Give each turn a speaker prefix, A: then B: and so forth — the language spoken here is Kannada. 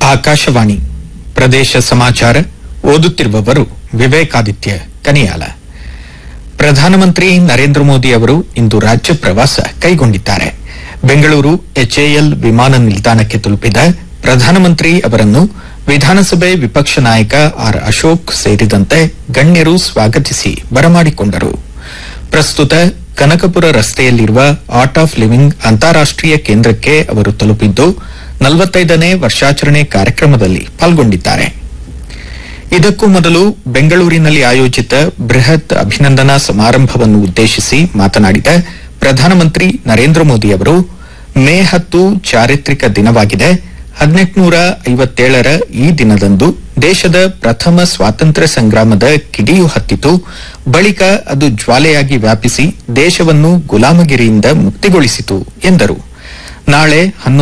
A: ಆಕಾಶವಾಣಿ ಪ್ರದೇಶ ಸಮಾಚಾರ ಓದುತ್ತಿರುವವರು ವಿವೇಕಾದಿತ್ಯ ಕನಿಯಾಲ ಪ್ರಧಾನಮಂತ್ರಿ ನರೇಂದ್ರ ಮೋದಿ ಅವರು ಇಂದು ರಾಜ್ಯ ಪ್ರವಾಸ ಕೈಗೊಂಡಿದ್ದಾರೆ ಬೆಂಗಳೂರು ಎಚ್ಎಎಲ್ ವಿಮಾನ ನಿಲ್ದಾಣಕ್ಕೆ ತಲುಪಿದ ಪ್ರಧಾನಮಂತ್ರಿ ಅವರನ್ನು ವಿಧಾನಸಭೆ ವಿಪಕ್ಷ ನಾಯಕ ಆರ್ ಅಶೋಕ್ ಸೇರಿದಂತೆ ಗಣ್ಯರು ಸ್ವಾಗತಿಸಿ ಬರಮಾಡಿಕೊಂಡರು ಪ್ರಸ್ತುತ ಕನಕಪುರ ರಸ್ತೆಯಲ್ಲಿರುವ ಆರ್ಟ್ ಆಫ್ ಲಿವಿಂಗ್ ಅಂತಾರಾಷ್ಟೀಯ ಕೇಂದ್ರಕ್ಕೆ ಅವರು ತಲುಪಿದ್ದು ನಲವತ್ತೈದನೇ ವರ್ಷಾಚರಣೆ ಕಾರ್ಯಕ್ರಮದಲ್ಲಿ ಪಾಲ್ಗೊಂಡಿದ್ದಾರೆ ಇದಕ್ಕೂ ಮೊದಲು ಬೆಂಗಳೂರಿನಲ್ಲಿ ಆಯೋಜಿತ ಬೃಹತ್ ಅಭಿನಂದನಾ ಸಮಾರಂಭವನ್ನು ಉದ್ದೇಶಿಸಿ ಮಾತನಾಡಿದ ಪ್ರಧಾನಮಂತ್ರಿ ನರೇಂದ್ರ ಮೋದಿ ಅವರು ಮೇ ಹತ್ತು ಚಾರಿತ್ರಿಕ ದಿನವಾಗಿದೆ ಹದಿನೆಂಟುನೂರ ಐವತ್ತೇಳರ ಈ ದಿನದಂದು ದೇಶದ ಪ್ರಥಮ ಸ್ವಾತಂತ್ರ್ಯ ಸಂಗ್ರಾಮದ ಕಿಡಿಯು ಹತ್ತಿತು ಬಳಿಕ ಅದು ಜ್ವಾಲೆಯಾಗಿ ವ್ಯಾಪಿಸಿ ದೇಶವನ್ನು ಗುಲಾಮಗಿರಿಯಿಂದ ಮುಕ್ತಿಗೊಳಿಸಿತು ಎಂದರು ನಾಳೆ